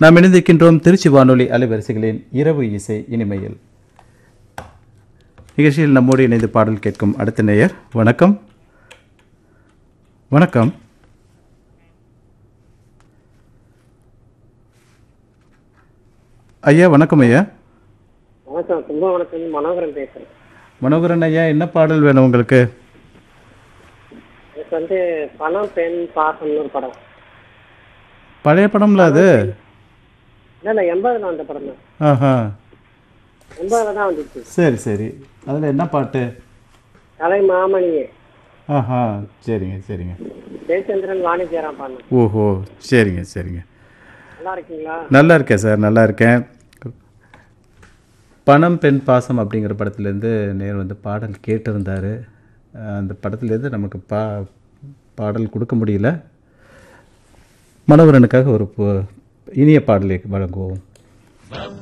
நாம் இணைந்திருக்கின்றோம் திருச்சி வானொலி அலைவரிசைகளின் இரவு இசை இனிமையில் நிகழ்ச்சியில் நம்மோடு இணைந்து பாடல் கேட்கும் அடுத்த நேயர் வணக்கம் வணக்கம் ஐயா வணக்கம் ஐயா வணக்கம் கும்பகோணத்துல மனோகரன் பேசுறேன் மனோகரன் ஐயா என்ன பாடல் வேணும் உங்களுக்கு எனக்கு வந்து பணம் பெண் பாசம்னு ஒரு படம் பழைய படம்ல அது இல்ல இல்ல எண்பதுல வந்த படம் தான் ஆஹா எண்பதுல தான் வந்துச்சு சரி சரி அதில் என்ன பாட்டு கலை மாமணியே ஆஹா சரிங்க சரிங்க ஜெயச்சந்திரன் வாணிஜ்யராம் பாடின ஓஹோ சரிங்க சரிங்க நல்லா இருக்கீங்களா நல்லா இருக்கேன் சார் நல்லா இருக்கேன் பணம் பெண் பாசம் அப்படிங்கிற படத்துலேருந்து நேர் வந்து பாடல் கேட்டிருந்தார் அந்த படத்துலேருந்து நமக்கு பா பாடல் கொடுக்க முடியல மனோகரனுக்காக ஒரு பு- இனிய பாடலை வழங்குவோம்